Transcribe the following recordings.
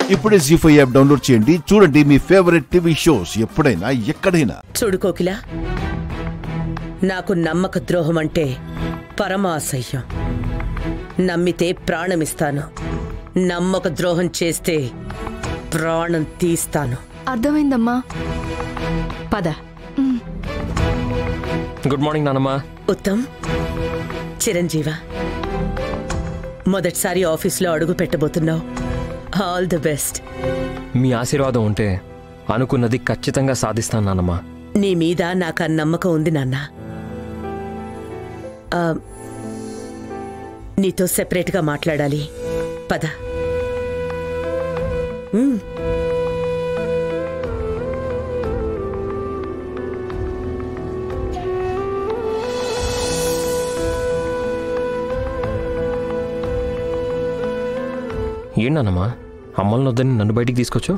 ఇప్పుడే G five app download చేయండి చూడండి మీ ఫేవరెట్ టీవీ షోస్ ఎప్పుడైనా ఎక్కడైనా చూడు కోకిల నాకు నమ్మక ద్రోహం అంటే పరమ అసహ్యం నమ్మితే ప్రాణమిస్తాను నమ్మక ద్రోహం చేస్తే ప్రాణం తీస్తాను అర్థమైందమ్మా పద గుడ్ మార్నింగ్ నానమ్మ ఉత్తమ్ చిరంజీవ మొదటిసారి ఆఫీస్లో అడుగు పెట్టబోతున్నావు ఆల్ ది బెస్ట్ మీ ఆశీర్వాదం ఉంటే అనుకున్నది ఖచ్చితంగా సాధిస్తాను నానమ్మ నీ మీద నాకు ఆ నమ్మకం ఉంది నాన్న ఆ, నీతో సెపరేట్గా మాట్లాడాలి పద ఉమ్. ఏంటి నానమ్మ అమ్మల్ని వద్దని నన్ను బయటికి తీసుకొచ్చు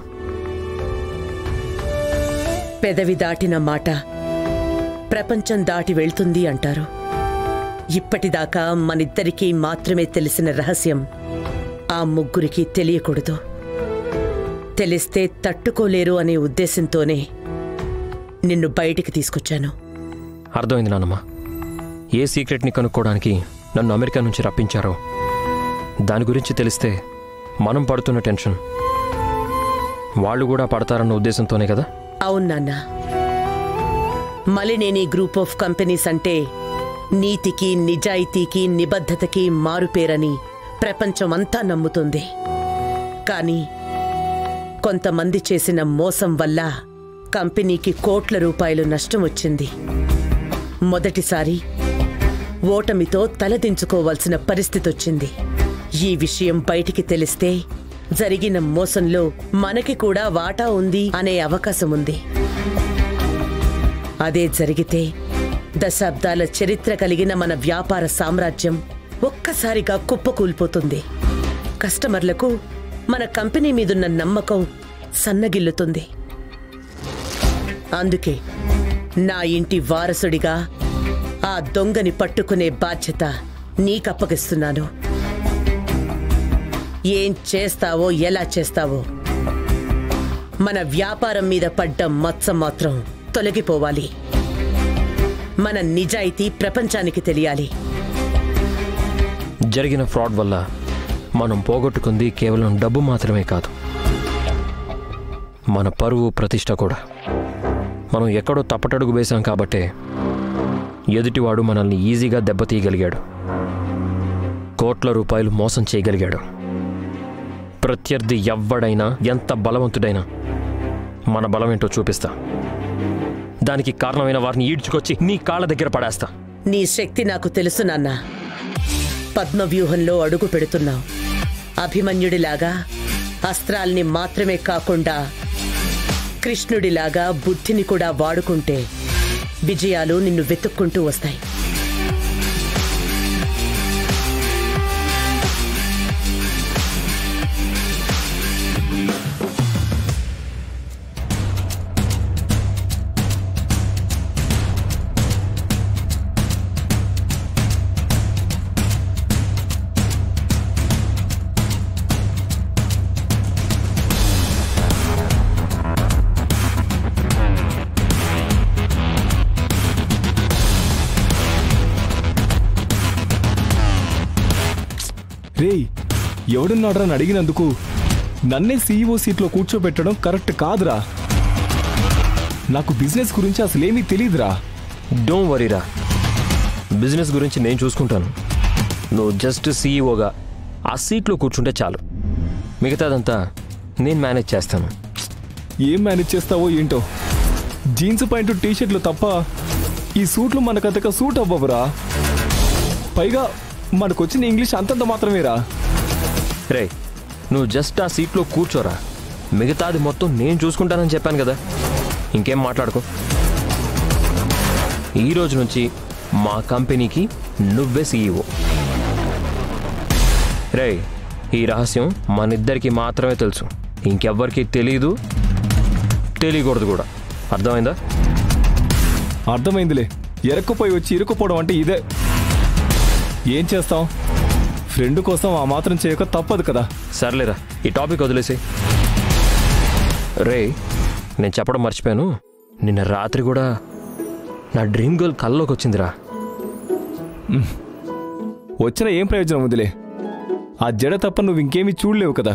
పెదవి దాటిన మాట ప్రపంచం దాటి వెళ్తుంది అంటారు ఇప్పటిదాకా మనిద్దరికీ మాత్రమే తెలిసిన రహస్యం ఆ ముగ్గురికి తెలియకూడదు తెలిస్తే తట్టుకోలేరు అనే ఉద్దేశంతోనే నిన్ను బయటికి తీసుకొచ్చాను అర్థమైంది నానమ్మ ఏ సీక్రెట్ని కనుక్కోవడానికి నన్ను అమెరికా నుంచి రప్పించారో దాని గురించి తెలిస్తే మనం పడుతున్న టెన్షన్ వాళ్ళు కూడా పడతారన్న ఉద్దేశంతోనే కదా అవును నాన్న మలినేని గ్రూప్ ఆఫ్ కంపెనీస్ అంటే నీతికి నిజాయితీకి నిబద్ధతకి మారుపేరని ప్రపంచమంతా నమ్ముతుంది కానీ కొంతమంది చేసిన మోసం వల్ల కంపెనీకి కోట్ల రూపాయలు నష్టం వచ్చింది మొదటిసారి ఓటమితో తలదించుకోవాల్సిన పరిస్థితి వచ్చింది ఈ విషయం బయటికి తెలిస్తే జరిగిన మోసంలో మనకి కూడా వాటా ఉంది అనే అవకాశం ఉంది అదే జరిగితే దశాబ్దాల చరిత్ర కలిగిన మన వ్యాపార సామ్రాజ్యం ఒక్కసారిగా కుప్పకూలిపోతుంది కస్టమర్లకు మన కంపెనీ మీదున్న నమ్మకం సన్నగిల్లుతుంది అందుకే నా ఇంటి వారసుడిగా ఆ దొంగని పట్టుకునే బాధ్యత నీకప్పగిస్తున్నాను ఏం చేస్తావో ఎలా చేస్తావో మన వ్యాపారం మీద పడ్డ మచ్చ మాత్రం తొలగిపోవాలి మన నిజాయితీ ప్రపంచానికి తెలియాలి జరిగిన ఫ్రాడ్ వల్ల మనం పోగొట్టుకుంది కేవలం డబ్బు మాత్రమే కాదు మన పరువు ప్రతిష్ట కూడా మనం ఎక్కడో తప్పటడుగు వేశాం కాబట్టే ఎదుటివాడు మనల్ని ఈజీగా దెబ్బతీయగలిగాడు కోట్ల రూపాయలు మోసం చేయగలిగాడు ప్రత్యర్థి ఎవ్వడైనా ఎంత బలవంతుడైనా మన బలమేంటో చూపిస్తా దానికి కారణమైన వారిని ఈడ్చుకొచ్చి నీ కాళ్ళ దగ్గర పడేస్తా నీ శక్తి నాకు తెలుసు నాన్న పద్మవ్యూహంలో అడుగు పెడుతున్నావు అభిమన్యుడిలాగా అస్త్రాల్ని మాత్రమే కాకుండా కృష్ణుడిలాగా బుద్ధిని కూడా వాడుకుంటే విజయాలు నిన్ను వెతుక్కుంటూ వస్తాయి రేయ్ ఎవడున్నాడ్రా అని అడిగినందుకు నన్నే సీఈఓ సీట్లో కూర్చోబెట్టడం కరెక్ట్ కాదురా నాకు బిజినెస్ గురించి అసలేమీ తెలియదురా డోంట్ వరీరా బిజినెస్ గురించి నేను చూసుకుంటాను నువ్వు జస్ట్ సీఈఓగా ఆ సీట్లో కూర్చుంటే చాలు మిగతాదంతా నేను మేనేజ్ చేస్తాను ఏం మేనేజ్ చేస్తావో ఏంటో జీన్స్ ప్యాంటు టీషర్ట్లు తప్ప ఈ సూట్లు మనకంతగా సూట్ అవ్వవురా పైగా మనకొచ్చిన ఇంగ్లీష్ అంతంత మాత్రమేరా రే నువ్వు జస్ట్ ఆ సీట్లో కూర్చోరా మిగతాది మొత్తం నేను చూసుకుంటానని చెప్పాను కదా ఇంకేం మాట్లాడుకో ఈ రోజు నుంచి మా కంపెనీకి నువ్వే సీఈఓ రే ఈ రహస్యం మనిద్దరికి మాత్రమే తెలుసు ఇంకెవ్వరికి తెలీదు తెలియకూడదు కూడా అర్థమైందా అర్థమైందిలే ఎరక్కుపోయి వచ్చి ఇరుక్కుపోవడం అంటే ఇదే ఏం చేస్తాం ఫ్రెండ్ కోసం ఆ మాత్రం చేయక తప్పదు కదా సర్లేరా ఈ టాపిక్ వదిలేసి రే నేను చెప్పడం మర్చిపోయాను నిన్న రాత్రి కూడా నా డ్రీమ్ గర్ల్ కల్లోకి వచ్చిందిరా వచ్చిన ఏం ప్రయోజనం ఉందిలే ఆ జడ తప్ప నువ్వు ఇంకేమీ చూడలేవు కదా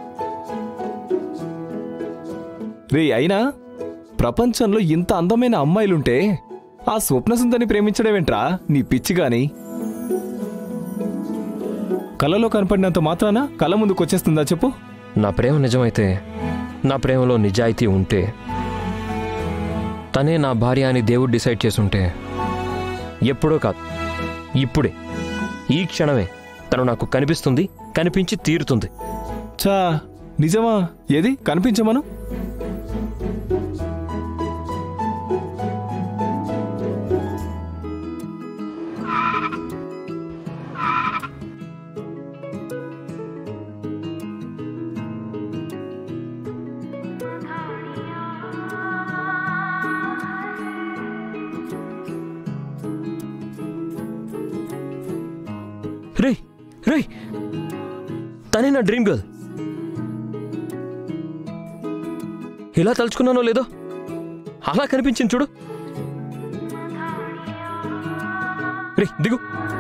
రే అయినా ప్రపంచంలో ఇంత అందమైన అమ్మాయిలుంటే ఆ స్వప్నసుందరిని ప్రేమించడమేంట్రా నీ పిచ్చి గాని కళ్ళలో కనపడినంత మాత్రాన కళ్ళ ముందుకు వచ్చేస్తుందా చెప్పు నా ప్రేమ నిజమైతే నా ప్రేమలో నిజాయితీ ఉంటే తనే నా భార్య అని దేవుడు డిసైడ్ చేసుంటే ఎప్పుడో కాదు ఇప్పుడే ఈ క్షణమే తను నాకు కనిపిస్తుంది కనిపించి తీరుతుంది చా నిజమా ఏది కనిపించమను రే రే తనే నా డ్రీమ్ గర్ల్ ఇలా తలుచుకున్నానో లేదో అలా కనిపించింది చూడు రే దిగు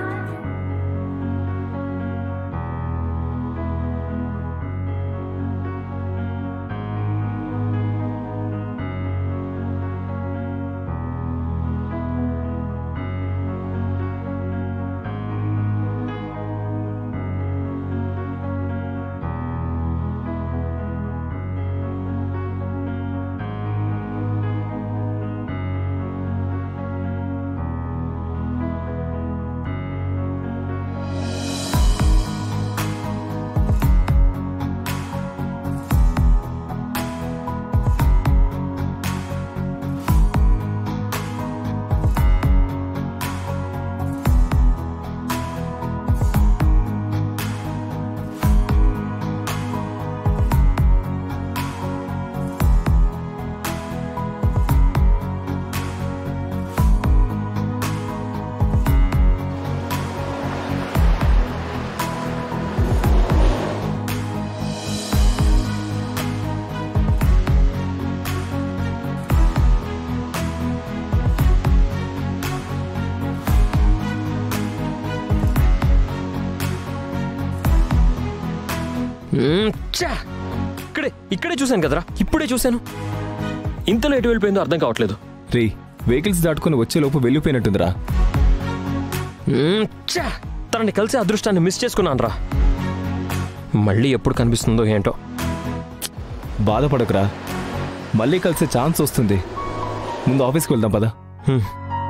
మ్మ్, ఛా! ఇక్కడే ఇక్కడే చూశాను కదరా ఇప్పుడే చూశాను ఇంతలో ఎటు వెళ్ళిపోయిందో అర్థం కావట్లేదు రే వెహికల్స్ దాటుకుని వచ్చేలోపు వెళ్ళిపోయినట్టుందిరా మ్మ్, ఛా! తనని కలిసే అదృష్టాన్ని మిస్ చేసుకున్నాను రా మళ్ళీ ఎప్పుడు కనిపిస్తుందో ఏంటో బాధపడకురా మళ్ళీ కలిసే ఛాన్స్ వస్తుంది ముందు ఆఫీస్కి వెళ్దాం పదా హ్మ్.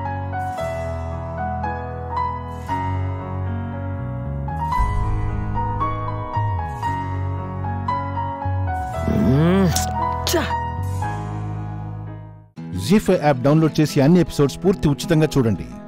మ్మ్, ఛా! జీ ఫైవ్ యాప్ డౌన్లోడ్ చేసి అన్ని ఎపిసోడ్స్ పూర్తి ఉచితంగా చూడండి